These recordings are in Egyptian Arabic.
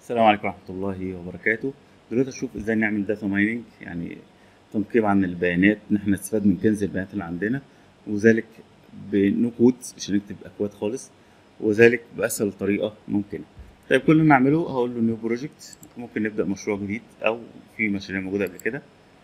السلام عليكم ورحمة الله وبركاته دلوقتي اشوف ازاي نعمل داتا مايننج يعني تنقيب عن البيانات ان احنا نستفاد من كنز البيانات اللي عندنا وذلك بنو كودز مش هنكتب اكواد خالص وذلك باسهل طريقة ممكنة طيب كل اللي نعمله هقول له نيو بروجكت ممكن نبدأ مشروع جديد او في مشاريع موجودة قبل كده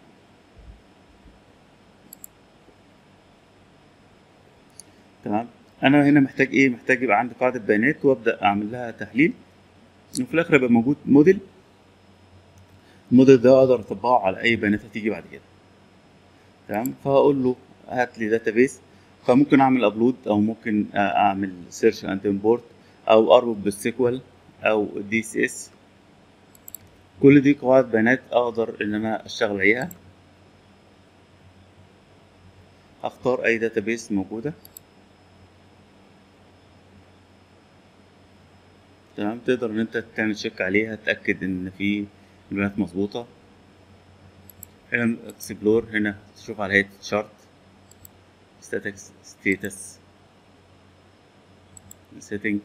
تمام انا هنا محتاج ايه محتاج يبقى عندي قاعدة بيانات وابدأ اعمل لها تحليل وفي الاخر يبقى موجود موديل الموديل ده اقدر اطبقه على اي بيانات هتيجي بعد كده تمام فهقول له هات لي داتابيس فممكن اعمل ابلود او ممكن اعمل سيرش اند امبورت او اربط بالسيكوال او دي سي اس كل دي قواعد بيانات اقدر ان انا اشتغل عليها هختار اي داتابيس موجوده تمام تقدر ان انت تعمل تشيك عليها تتاكد ان في البيانات مظبوطه هنا اكسبلور هنا تشوف على هيئه شارت ستاتكس ستيتس سيتنج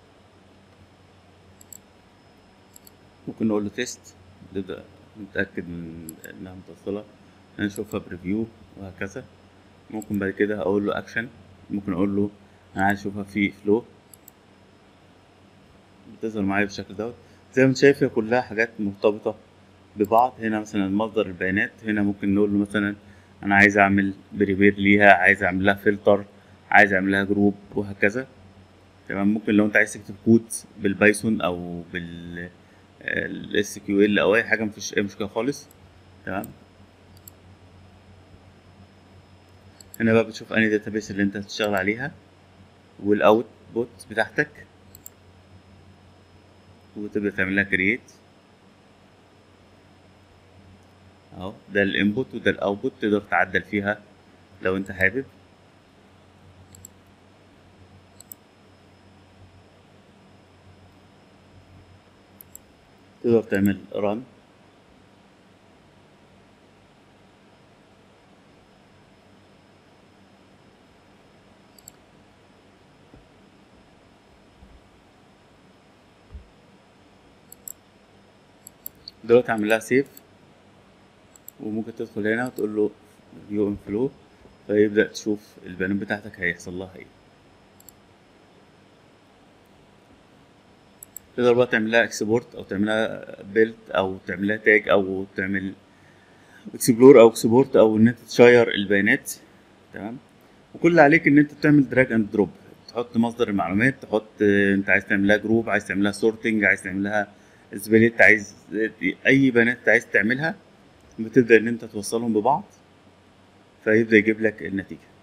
ممكن نقول له تيست نبدا نتاكد من انها متصله نشوفها بريفيو وهكذا ممكن بعد كده اقول له اكشن ممكن اقول له انا عايز اشوفها في فلو بتظهر معايا بالشكل دوت زي ما انت شايف هي كلها حاجات مرتبطة ببعض هنا مثلا مصدر البيانات هنا ممكن نقول له مثلا انا عايز اعمل بريبير ليها عايز اعمل لها فلتر عايز اعمل لها جروب وهكذا تمام ممكن لو انت عايز تكتب كود بالبايثون او بال الاس كيو ال او اي حاجه مفيش اي مشكله خالص تمام هنا بقى بتشوف انهي داتابيس اللي انت هتشتغل عليها والاوت بوت بتاعتك وتبدا تعمل لها كرييت اهو ده الانبوت وده الاوتبوت تقدر تعدل فيها لو انت حابب تقدر تعمل ران دلوقتي اعمل لها سيف وممكن تدخل هنا وتقول له فيو ان فلو فيبدا تشوف البيانات بتاعتك هيحصل لها ايه تقدر بقى تعمل لها اكسبورت او تعملها بيلد او تعمل لها تاج او تعمل اكسبلور او اكسبورت او ان انت تشير البيانات تمام وكل اللي عليك ان انت تعمل دراج اند دروب تحط مصدر المعلومات تحط انت عايز تعمل لها جروب عايز تعمل لها سورتنج عايز تعمل لها سبليت عايز اي بيانات عايز تعملها بتبدا ان انت توصلهم ببعض فيبدا يجيب لك النتيجه